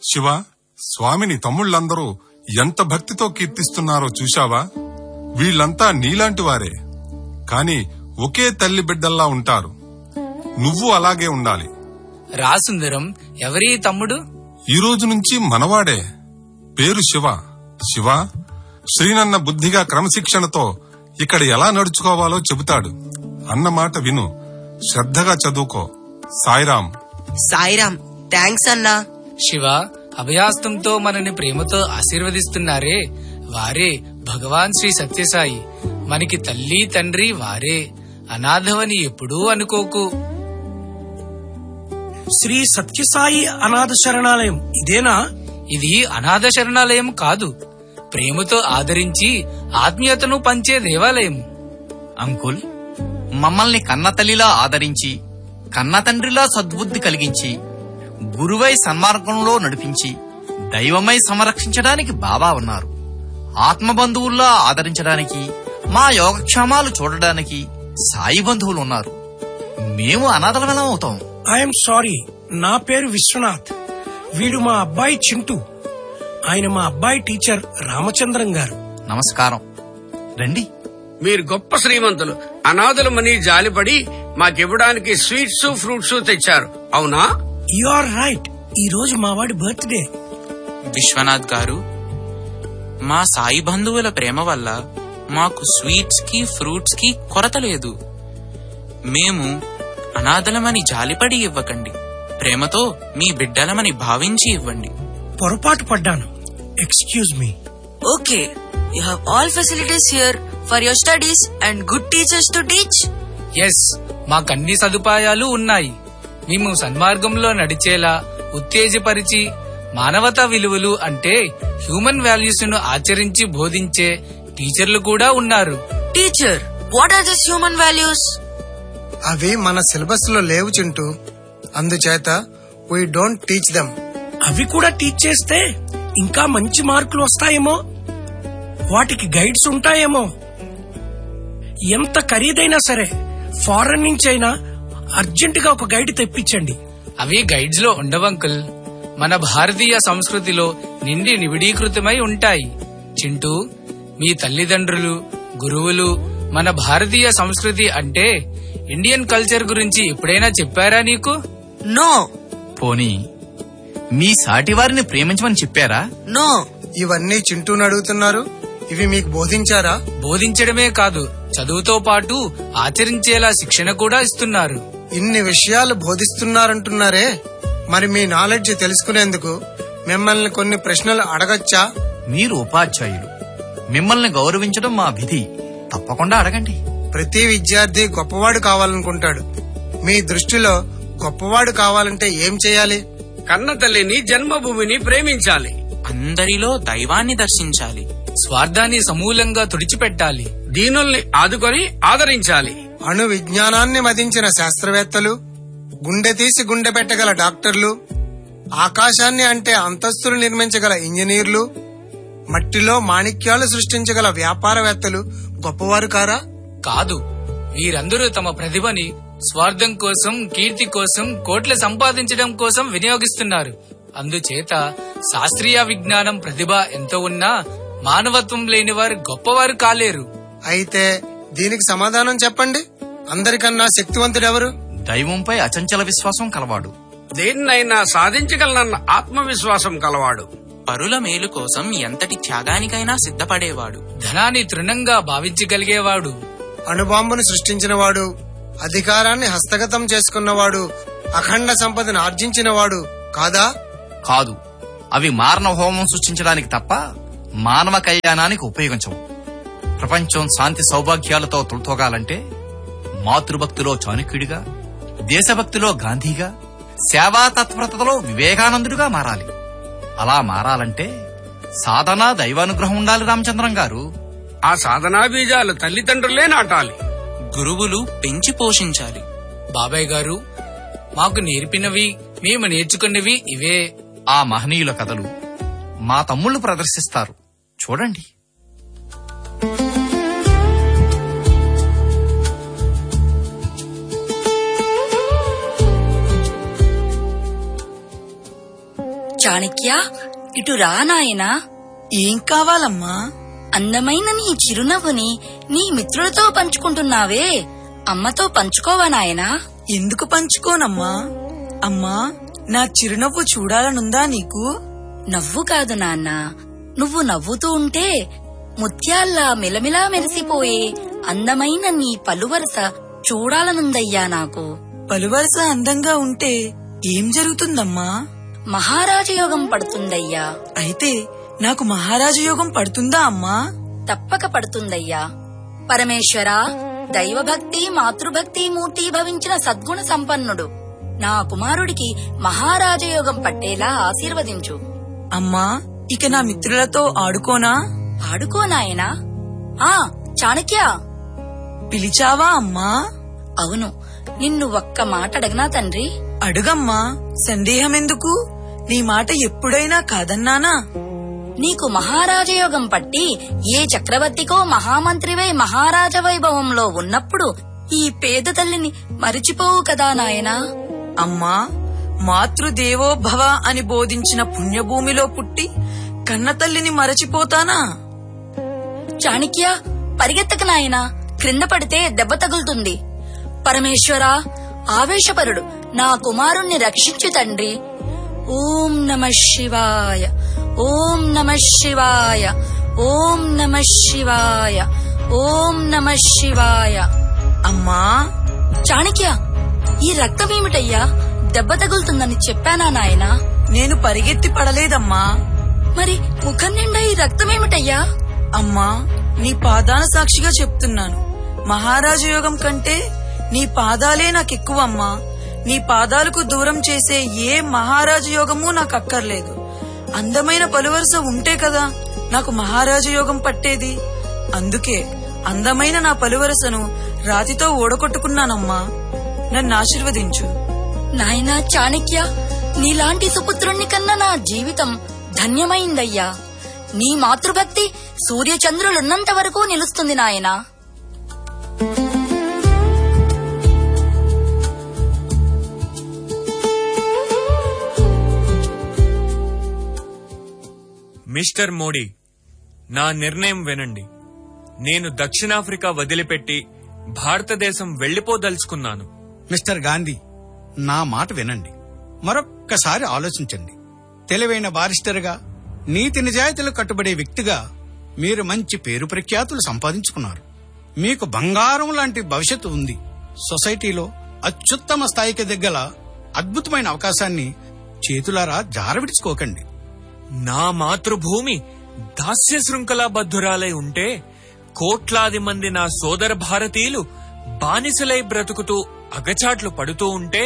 శివ స్వామిని తమ్ముళ్ళందరూ ఎంత భక్తితో కీర్తిస్తున్నారో చూశావా వీళ్ళంతా నీలాంటి వారే కాని ఒకే తల్లి బిడ్డల్లా ఉంటారు నువ్వు అలాగే ఉండాలి రా సుందరం ఎవరి తమ్ముడు ఈ రోజు నుంచి మనవాడే పేరు శివ శివ శ్రీనన్న బుద్ధిగా క్రమశిక్షణతో ఇక్కడ ఎలా నడుచుకోవాలో చెబుతాడు అన్న మాట విను శ్రద్ధగా చదువుకో సాయిరాం సాయిరామ్ థ్యాంక్స్ అన్నా శివ అభయాస్తంతో మనని ప్రేమతో ఆశీర్వదిస్తున్నారే వారే భగవాన్ శ్రీ సత్యసాయి మనకి తల్లి తండ్రి వారే అనాథవని ఎప్పుడూ అనుకోకు శ్రీ సత్యసాయి అనాథ శరణాలయం ఇదేనా ఇది అనాథ శరణాలయం కాదు ప్రేమతో ఆదరించి ఆత్మీయతను పంచే దేవాలయం అంకుల్ మమ్మల్ని కన్నతల్లిలా ఆదరించి కన్నతండ్రిలా సద్బుద్ధి కలిగించి గురువై సన్మార్గంలో నడిపించి దైవమై సంరక్షించడానికి బాబా ఉన్నారు ఆత్మబంధువుల్లా ఆదరించడానికి మా యోగక్షేమాలు చూడడానికి సాయి బంధువులు ఉన్నారు మేము అనాథలమెలం అవుతాం ఐఎమ్ సారీ నా పేరు విశ్వనాథ్ వీడు మా అబ్బాయి చింటూ ఆయన మా అబ్బాయి టీచర్ రామచంద్రం గారు నమస్కారం రండి మీరు గొప్ప శ్రీమంతులు అనాథలమని జాలిపడి మాకివ్వడానికి స్వీట్స్ ఫ్రూట్స్ తెచ్చారు అవునా యు ఆర్ రైట్ ఈ రోజు మా వాడి బర్త్డే విశ్వనాథ్ గారు మా సాయి బంధువుల ప్రేమ వల్ల మాకు స్వీట్స్ కి ఫ్రూట్స్ కి కొరత లేదు మేము అనాథలమని జాలిపడి ఇవ్వకండి ప్రేమతో మీ బిడ్డలమని భావించి ఇవ్వండి పొరపాటు పడ్డాను excuse me Okay, you have all facilities here for your studies and good teachers to teach. Yes మాకన్ని సదుపాయాలు ఉన్నాయి మేము సన్మార్గంలో నడిచేలా ఉత్తేజపరిచి మానవతా విలువలు అంటే హ్యూమన్ వాల్యూస్ ను ఆచరించి బోధించే టీచర్లు కూడా ఉన్నారు Teacher, what are these human values? అవి మన సిలబస్ లో లేవు చింటూ అందుచేత వీ డోంట్ టీచ్ దెమ్ అవి కూడా టీచ్ చేస్తే ఇంకా మంచి మార్కులు వస్తాయేమో వాటికి గైడ్స్ ఉంటాయేమో ఎంత ఖరీదైనా సరే ఫారెన్ నుంచి అయినా అర్జెంట్ గా ఒక గైడ్ తెప్పించండి అవి గైడ్స్ లో ఉండవంకుల్ మన భారతీయ సంస్కృతిలో నిండి నివిడీకృతమై ఉంటాయి చింటూ మీ తల్లిదండ్రులు గురువులు మన భారతీయ సంస్కృతి అంటే ఇండియన్ కల్చర్ గురించి ఎప్పుడైనా చెప్పారా నీకు No, పోనీ మీ సాటివారిని ప్రేమించమని చెప్పారా no. ఇవన్నీ చింటూని అడుగుతున్నారు ఇవి మీకు బోధించారా బోధించడమే కాదు చదువుతో పాటు ఆచరించేలా శిక్షణ కూడా ఇస్తున్నారు ఇన్ని విషయాలు బోధిస్తున్నారంటున్నారే మరి మీ నాలెడ్జ్ తెలుసుకునేందుకు మిమ్మల్ని కొన్ని ప్రశ్నలు అడగచ్చా మీరు ఉపాధ్యాయులు మిమ్మల్ని గౌరవించడం మా విధి తప్పకుండా అడగండి ప్రతి విద్యార్థి గొప్పవాడు కావాలనుకుంటాడు మీ దృష్టిలో గొప్పవాడు కావాలంటే ఏం చేయాలి కన్న తల్లిని జన్మభూమిని ప్రేమించాలి అందరిలో దైవాన్ని దర్శించాలి స్వార్థాన్ని సమూలంగా తుడిచిపెట్టాలి దీనుల్ని ఆదుకొని ఆదరించాలి అణు విజ్ఞానాన్ని మదించిన శాస్త్రవేత్తలు గుండె తీసి గుండె పెట్టగల డాక్టర్లు ఆకాశాన్ని అంటే అంతస్తులు నిర్మించగల ఇంజనీర్లు మట్టిలో మాణిక్యాలు సృష్టించగల వ్యాపారవేత్తలు గొప్పవారు కారా కాదు వీరందరూ తమ ప్రతిభని స్వార్థం కోసం కీర్తి కోసం కోట్లు సంపాదించడం కోసం వినియోగిస్తున్నారు అందుచేత శాస్త్రీయ విజ్ఞానం ప్రతిభ ఎంత ఉన్నా మానవత్వం లేని వారు గొప్పవారు కాలేరు అయితే దీనికి సమాధానం చెప్పండి అందరికన్నా శక్తివంతుడెవరు దైవంపై అచంచల విశ్వాసం కలవాడు దేన్నైనా సాధించగలనన్న ఆత్మవిశ్వాసం కలవాడు పరుల మేలు కోసం ఎంతటి త్యాగానికైనా సిద్ధపడేవాడు ధనాన్ని తృణంగా భావించగలిగేవాడు అణుబాంబును సృష్టించినవాడు అధికారాన్ని హస్తగతం చేసుకున్నవాడు అఖండ సంపదను ఆర్జించినవాడు కాదా కాదు అవి మారణ హోమం సృష్టించడానికి తప్ప మానవ కళ్యాణానికి ఉపయోగించవు ప్రపంచం శాంతి సౌభాగ్యాలతో తులతోగాలంటే మాతృభక్తిలో చాణక్యుడిగా దేశభక్తిలో గాంధీగా సేవా తత్పరతలో వివేకానందుడిగా మారాలి అలా మారాలంటే సాధన దైవానుగ్రహం ఉండాలి రామచంద్రం గారు ఆ సాధనా బీజాలు తల్లిదండ్రులే నాటాలి గురువులు పెంచి పోషించాలి బాబాయ్ గారు మాకు నేర్పినవి మేము నేర్చుకున్నవి ఇవే ఆ మహనీయుల కథలు మా తమ్ముళ్ళు ప్రదర్శిస్తారు చూడండి చాణక్య ఇటు రా నాయనా ఏం కావాలమ్మా అందమైన నీ చిరునవ్వుని నీ మిత్రులతో పంచుకుంటున్నావే అమ్మతో పంచుకోవా నాయనా ఎందుకు పంచుకోనమ్మా అమ్మా నా చిరునవ్వు చూడాలనుందా నీకు నవ్వు కాదు నాన్న నువ్వు నవ్వుతూ ఉంటే ముత్యాల్లా మిలమిలా మెరిసిపోయే అందమైన నీ పలువరస చూడాలనుందయ్యా నాకు పలువరస అందంగా ఉంటే ఏం జరుగుతుందమ్మా మహారాజయోగం పడుతుందయ్యా అయితే నాకు మహారాజు యోగం పడుతుందా అమ్మా తప్పక పడుతుందయ్యా పరమేశ్వరా దైవభక్తి మాతృభక్తి మూర్తి భవించిన సద్గుణ సంపన్నుడు నా కుమారుడికి మహారాజయోగం పట్టేలా ఆశీర్వదించు అమ్మా ఇక నా మిత్రులతో ఆడుకోనా ఆడుకో నాయనా ఆ చాణక్య పిలిచావా అమ్మా అవును నిన్ను ఒక్క మాట అడగనా తండ్రి అడుగమ్మా సందేహమెందుకు నీ మాట ఎప్పుడైనా కాదన్నానా నీకు మహారాజయోగం పట్టి ఏ చక్రవర్తికో మహామంత్రివై మహారాజ వైభవంలో ఉన్నప్పుడు ఈ పేద తల్లిని మరిచిపోవు కదా నాయనా అమ్మా మాతృదేవో భవ అని బోధించిన పుణ్యభూమిలో పుట్టి కన్నతల్లిని మరచిపోతానా చాణక్య పరిగెత్తక నాయనా క్రింద పడితే దెబ్బ తగులుతుంది పరమేశ్వరా ఆవేశపరుడు నా కుమారుణ్ణి రక్షించు తండ్రి ఓం నమ శివాయ ఓం నమ శివాయ ఓం నమ శివాయ ఓం నమ శివాయ అమ్మా చాణక్య ఈ రక్తమేమిటయ్యా దెబ్బ తగులుతుందని చెప్పానా నాయనా నేను పరిగెత్తి పడలేదమ్మా మరి ముఖం నిండా ఈ రక్తమేమిటయ్యా అమ్మా నీ పాదాల సాక్షిగా చెప్తున్నాను మహారాజు యోగం కంటే నీ పాదాలే నాకెక్కువమ్మా నీ పాదాలకు దూరం చేసే ఏ మహారాజు యోగము నాకు అక్కర్లేదు అందమైన పలువరుస ఉంటే కదా నాకు మహారాజు యోగం పట్టేది అందుకే అందమైన నా పలువరసను రాతితో ఓడగొట్టుకున్నానమ్మా నన్ను ఆశీర్వదించు నాయనా చాణక్య నీలాంటి సుపుత్రుణ్ణి కన్నా నా జీవితం ధన్యమైందయ్యా నీ మాతృభక్తి సూర్యచంద్రులున్నంత వరకు నిలుస్తుంది నాయనా మిస్టర్ మోడీ నా నిర్ణయం వినండి నేను దక్షిణాఫ్రికా వదిలిపెట్టి భారతదేశం వెళ్లిపోదలుచుకున్నాను మిస్టర్ గాంధీ నా మాట వినండి మరొక్కసారి ఆలోచించండి తెలివైన బారిస్టర్గా నీతి నిజాయితీలు కట్టుబడే వ్యక్తిగా మీరు మంచి పేరు ప్రఖ్యాతులు సంపాదించుకున్నారు మీకు బంగారం లాంటి భవిష్యత్తు ఉంది సొసైటీలో అత్యుత్తమ స్థాయికి దిగ్గల అద్భుతమైన అవకాశాన్ని చేతులారా జారవిడుచుకోకండి నా మాతృభూమి దాస్య శృంఖలాబద్ధురాలై ఉంటే కోట్లాది మంది నా సోదర భారతీయులు బానిసలై బ్రతుకుతూ అగచాట్లు పడుతూ ఉంటే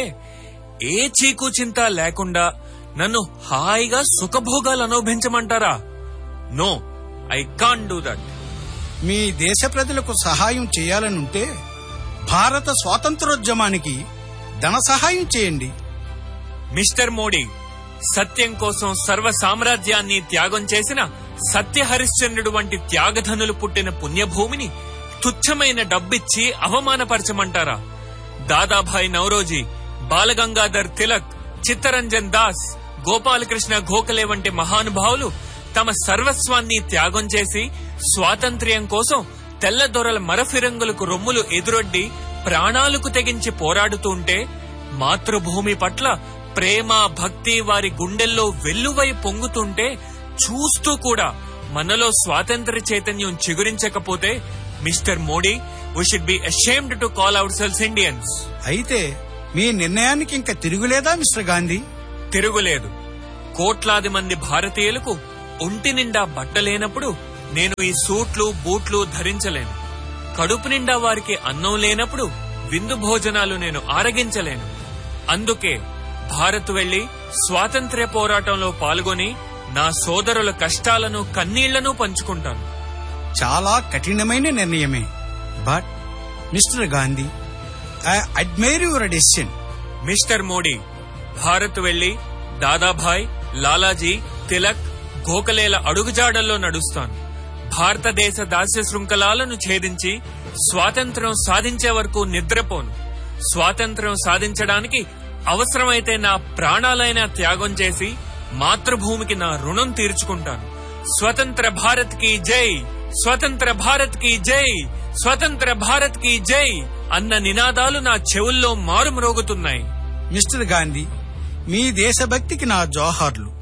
ఏ చీకు చింత లేకుండా నన్ను హాయిగా సుఖభోగాలు అనుభవించమంటారా no I can do that మీ దేశ ప్రజలకు సహాయం చేయాలనుంటే భారత స్వాతంత్రోద్యమానికి ధన సహాయం చేయండి మిస్టర్ మోడీ సత్యం కోసం సర్వ సామ్రాజ్యాన్ని త్యాగం చేసిన సత్య హరిశ్చంద్రుడు వంటి త్యాగధనులు పుట్టిన పుణ్యభూమిని తుచ్చమైన డబ్బిచ్చి అవమానపరచమంటారా దాదాభాయ్ నవరోజీ బాలగంగాధర్ తిలక్ చిత్తరంజన్ దాస్ గోపాలకృష్ణ గోఖలే వంటి మహానుభావులు తమ సర్వస్వాన్ని త్యాగం చేసి స్వాతంత్ర్యం కోసం తెల్ల దొరల మరఫిరంగులకు రొమ్ములు ఎదురొడ్డి ప్రాణాలకు తెగించి పోరాడుతూ ఉంటే మాతృభూమి పట్ల ప్రేమ భక్తి వారి గుండెల్లో వెల్లువై పొంగుతుంటే చూస్తూ కూడా మనలో స్వాతంత్ర చైతన్యం చిగురించకపోతే mister Modi we should be ashamed to call ourselves Indians అయితే మీ నిర్ణయానికి ఇంకా తిరుగులేదా మిస్టర్ గాంధీ తిరుగులేదు కోట్లాది మంది భారతీయులకు ఒంటి నిండా బట్టలేనప్పుడు నేను ఈ సూట్లు బూట్లు ధరించలేను కడుపు నిండా వారికి అన్నం లేనప్పుడు విందు భోజనాలు నేను ఆరగించలేను అందుకే భారత్ వెళ్లి స్వాతంత్ర్య పోరాటంలో పాల్గొని నా సోదరుల కష్టాలను కన్నీళ్లను పంచుకుంటాను చాలా కఠినమైన నిర్ణయమే but mister Gandhi I admire your decision mister Modi Bharat వెళ్లి దాదాభాయ్ లాలాజీ తిలక్ గోఖలేల అడుగుజాడల్లో నడుస్తాను భారతదేశ దాస్య శృంఖలాలను ఛేదించి స్వాతంత్ర్యం సాధించే వరకు నిద్రపోను స్వాతంత్ర్యం సాధించడానికి అవసరమైతే నా ప్రాణాలైనా త్యాగం చేసి మాతృభూమికి నా రుణం తీర్చుకుంటాను స్వతంత్ర భారత్ కి జై స్వతంత్ర భారత్ కి జై స్వతంత్ర భారత్ కి జై అన్న నినాదాలు నా చెవుల్లో మారుమ్రోగుతున్నాయి మిస్టర్ గాంధీ మీ దేశభక్తికి నా జోహార్లు